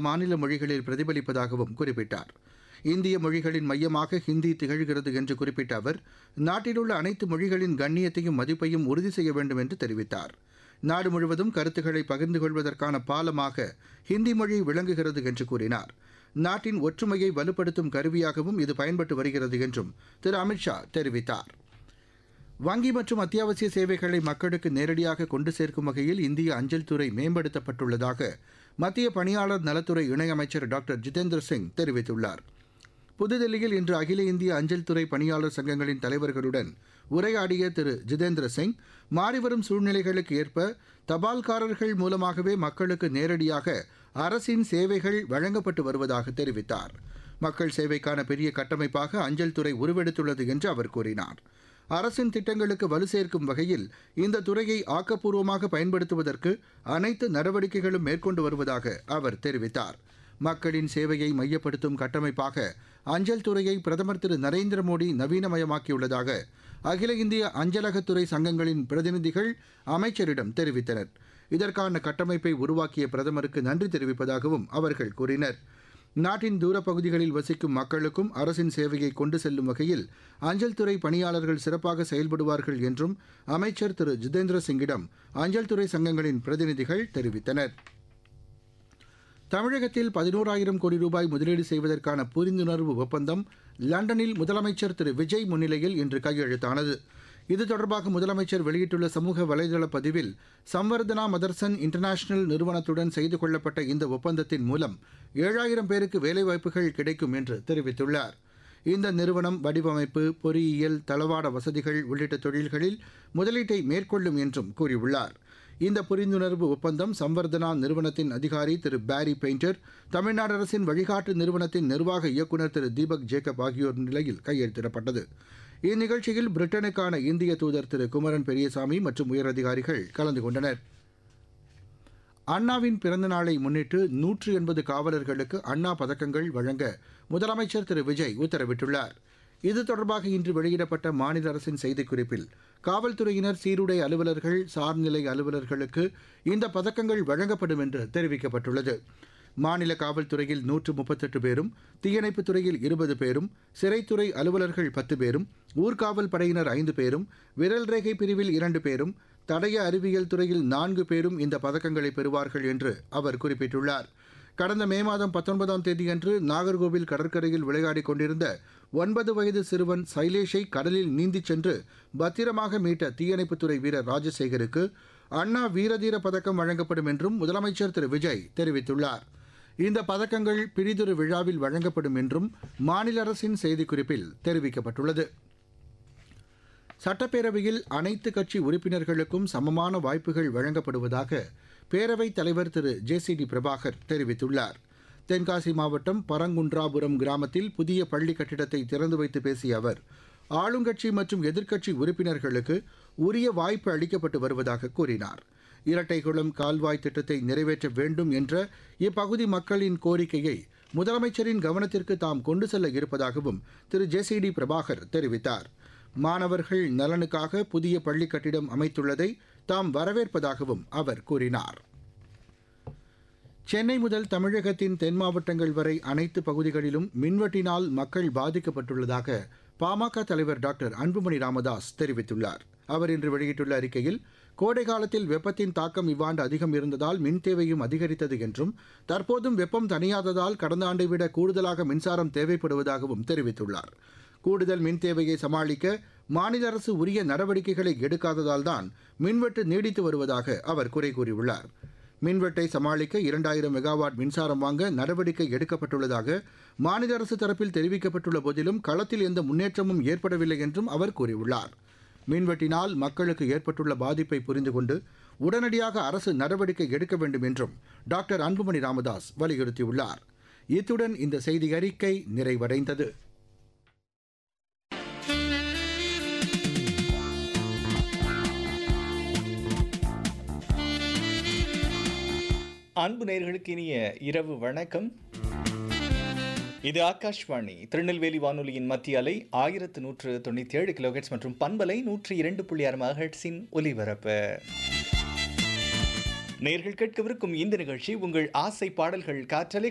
மாநில மொழிகளில் பிரதிபலிப்பதாகவும் குறிப்பிட்டார் இந்திய மொழிகளின் மையமாக ஹிந்தி திகழ்கிறது என்று குறிப்பிட்ட அவர் நாட்டிலுள்ள அனைத்து மொழிகளின் கண்ணியத்தையும் மதிப்பையும் உறுதி செய்ய வேண்டும் என்று தெரிவித்தார் நாடு முழுவதும் கருத்துக்களை பகிர்ந்து கொள்வதற்கான பாலமாக ஹிந்தி மொழி விளங்குகிறது என்று கூறினார் நாட்டின் ஒற்றுமையை வலுப்படுத்தும் கருவியாகவும் இது பயன்பட்டு வருகிறது என்றும் திரு அமித்ஷா தெரிவித்தார் வங்கி மற்றும் அத்தியாவசிய சேவைகளை மக்களுக்கு நேரடியாக கொண்டு சேர்க்கும் வகையில் இந்திய அஞ்சல் துறை மேம்படுத்தப்பட்டுள்ளதாக மத்திய பணியாளர் நலத்துறை இணையமைச்சர் டாக்டர் ஜிதேந்திர சிங் தெரிவித்துள்ளார் புதுதில்லியில் இன்று அகில இந்திய அஞ்சல் துறை பணியாளர் சங்கங்களின் தலைவர்களுடன் உரையாடிய திரு ஜிதேந்திர சிங் மாறிவரும் சூழ்நிலைகளுக்கு ஏற்ப தபால்காரர்கள் மூலமாகவே மக்களுக்கு நேரடியாக அரசின் சேவைகள் வழங்கப்பட்டு வருவதாக தெரிவித்தார் மக்கள் சேவைக்கான பெரிய கட்டமைப்பாக அஞ்சல் துறை உருவெடுத்துள்ளது என்று அவர் கூறினார் அரசின் திட்டங்களுக்கு வலு சேர்க்கும் வகையில் இந்த துறையை ஆக்கப்பூர்வமாக பயன்படுத்துவதற்கு அனைத்து நடவடிக்கைகளும் மேற்கொண்டு வருவதாக அவர் தெரிவித்தார் மக்களின் சேவையை மையப்படுத்தும் கட்டமைப்பாக அஞ்சல் துறையை பிரதமர் திரு நரேந்திர மோடி நவீனமயமாக்கியுள்ளதாக அகில இந்திய அஞ்சலகத்துறை சங்கங்களின் பிரதிநிதிகள் அமைச்சரிடம் தெரிவித்தனர் இதற்கான கட்டமைப்பை உருவாக்கிய பிரதமருக்கு நன்றி தெரிவிப்பதாகவும் அவர்கள் கூறினர் நாட்டின் தூரப்பகுதிகளில் வசிக்கும் மக்களுக்கும் அரசின் சேவையை கொண்டு செல்லும் வகையில் அஞ்சல் துறை பணியாளர்கள் சிறப்பாக செயல்படுவார்கள் என்றும் அமைச்சர் திரு ஜிதேந்திர சிங்கிடம் அஞ்சல் துறை சங்கங்களின் பிரதிநிதிகள் தெரிவித்தனர் தமிழகத்தில் பதினோராயிரம் கோடி ரூபாய் முதலீடு செய்வதற்கான புரிந்துணர்வு ஒப்பந்தம் லண்டனில் முதலமைச்சர் திரு விஜய் முன்னிலையில் இன்று கையெழுத்தானது இது தொடர்பாக முதலமைச்சர் வெளியிட்டுள்ள சமூக வலைதள பதிவில் சம்வர்தனா மதர்சன் இன்டர்நேஷனல் நிறுவனத்துடன் செய்து கொள்ளப்பட்ட இந்த ஒப்பந்தத்தின் மூலம் ஏழாயிரம் பேருக்கு வேலைவாய்ப்புகள் கிடைக்கும் என்று தெரிவித்துள்ளார் இந்த நிறுவனம் வடிவமைப்பு பொறியியல் தளவாட வசதிகள் உள்ளிட்ட தொழில்களில் முதலீட்டை மேற்கொள்ளும் என்றும் கூறியுள்ளார் இந்த புரிந்துணர்வு ஒப்பந்தம் சம்வர்தனா நிறுவனத்தின் அதிகாரி திரு பாரி பெயிண்டர் தமிழ்நாடு அரசின் வழிகாட்டு நிறுவனத்தின் நிர்வாக இயக்குநர் திரு தீபக் ஜேக்கப் ஆகியோர் நிலையில் கையெழுத்திடப்பட்டது இந்நிகழ்ச்சியில் பிரிட்டனுக்கான இந்திய தூதர் திரு குமரன் பெரியசாமி மற்றும் உயரதிகாரிகள் கலந்து கொண்டனர் அண்ணாவின் பிறந்த நாளை முன்னிட்டு நூற்று எண்பது காவலர்களுக்கு அண்ணா பதக்கங்கள் வழங்க முதலமைச்சர் திரு விஜய் உத்தரவிட்டுள்ளார் இது தொடர்பாக இன்று வெளியிடப்பட்ட மாநில அரசின் செய்திக்குறிப்பில் காவல்துறையினர் சீருடை அலுவலர்கள் சார்நிலை அலுவலர்களுக்கு இந்த பதக்கங்கள் வழங்கப்படும் என்று தெரிவிக்கப்பட்டுள்ளது மாநில காவல்துறையில் நூற்று முப்பத்தெட்டு பேரும் தீயணைப்புத் துறையில் இருபது பேரும் சிறைத்துறை அலுவலர்கள் பத்து பேரும் ஊர்காவல் படையினர் ஐந்து பேரும் விரல் ரேகை பிரிவில் இரண்டு பேரும் தடய அறிவியல் துறையில் நான்கு பேரும் இந்த பதக்கங்களை பெறுவார்கள் என்று அவர் குறிப்பிட்டுள்ளார் கடந்த மே மாதம் பத்தொன்பதாம் தேதியன்று நாகர்கோவில் கடற்கரையில் விளையாடிக் கொண்டிருந்த ஒன்பது வயது சிறுவன் சைலேஷை கடலில் நீந்திச் சென்று பத்திரமாக மீட்ட தீயணைப்புத்துறை வீரர் ராஜசேகருக்கு அண்ணா வீரதீர பதக்கம் வழங்கப்படும் என்றும் முதலமைச்சர் திரு விஜய் தெரிவித்துள்ளார் இந்த பதக்கங்கள் பிரிதொரு விழாவில் வழங்கப்படும் என்றும் மாநில அரசின் செய்திக்குறிப்பில் தெரிவிக்கப்பட்டுள்ளது சட்டப்பேரவையில் அனைத்து கட்சி உறுப்பினர்களுக்கும் சமமான வாய்ப்புகள் வழங்கப்படுவதாக பேரவைத் தலைவர் திரு ஜே சி டி பிரபாகர் தெரிவித்துள்ளார் தென்காசி மாவட்டம் பரங்குன்றாபுரம் கிராமத்தில் புதிய பள்ளி கட்டிடத்தை திறந்து வைத்து பேசிய அவர் ஆளுங்கட்சி மற்றும் எதிர்க்கட்சி உறுப்பினர்களுக்கு உரிய வாய்ப்பு அளிக்கப்பட்டு வருவதாக கூறினார் இரட்டைகுளம் கால்வாய் திட்டத்தை நிறைவேற்ற வேண்டும் என்ற இப்பகுதி மக்களின் கோரிக்கையை முதலமைச்சரின் கவனத்திற்கு தாம் கொண்டு செல்ல இருப்பதாகவும் திரு ஜே சி டி பிரபாகர் தெரிவித்தார் மாணவர்கள் நலனுக்காக புதிய பள்ளி கட்டிடம் அமைத்துள்ளதை தாம் வரவேற்பதாகவும் அவர் கூறினார் சென்னை முதல் தமிழகத்தின் தென் மாவட்டங்கள் வரை அனைத்து பகுதிகளிலும் மின்வெட்டினால் மக்கள் பாதிக்கப்பட்டுள்ளதாக பாமக தலைவர் டாக்டர் அன்புமணி ராமதாஸ் தெரிவித்துள்ளார் அவர் இன்று வெளியிட்டுள்ள அறிக்கையில் கோடை காலத்தில் வெப்பத்தின் தாக்கம் இவ்வாண்டு அதிகம் இருந்ததால் மின் தேவையும் அதிகரித்தது என்றும் தற்போதும் வெப்பம் தணியாததால் கடந்த ஆண்டை விட கூடுதலாக மின்சாரம் தேவைப்படுவதாகவும் தெரிவித்துள்ளார் கூடுதல் மின் தேவையை சமாளிக்க மாநில அரசு உரிய நடவடிக்கைகளை எடுக்காததால் தான் மின்வெட்டு நீடித்து வருவதாக அவர் குறை கூறியுள்ளார் மின்வெட்டை சமாளிக்க இரண்டாயிரம் மெகாவாட் மின்சாரம் வாங்க நடவடிக்கை எடுக்கப்பட்டுள்ளதாக மாநில அரசு தரப்பில் தெரிவிக்கப்பட்டுள்ள போதிலும் களத்தில் எந்த முன்னேற்றமும் ஏற்படவில்லை என்றும் அவர் கூறியுள்ளார் மின்வெட்டினால் மக்களுக்கு ஏற்பட்டுள்ள பாதிப்பை புரிந்து கொண்டு உடனடியாக அரசு நடவடிக்கை எடுக்க வேண்டும் என்றும் டாக்டர் அன்புமணி ராமதாஸ் வலியுறுத்தியுள்ளார் இத்துடன் இந்த செய்தி அறிக்கை நிறைவடைந்தது அன்பு நேர்களுக்கு இனிய இரவு வணக்கம் இது ஆகாஷ்வாணி திருநெல்வேலி வானொலியின் மத்திய அலை ஆயிரத்து நூற்று தொண்ணூற்றி ஏழு கிலோஹெட்ஸ் மற்றும் பண்பலை நூற்றி இரண்டு புள்ளி ஆறு மகட்ஸின் ஒலிபரப்பு நேர்கள் கேட்கவிருக்கும் இந்த நிகழ்ச்சி உங்கள் ஆசை பாடல்கள் காற்றலை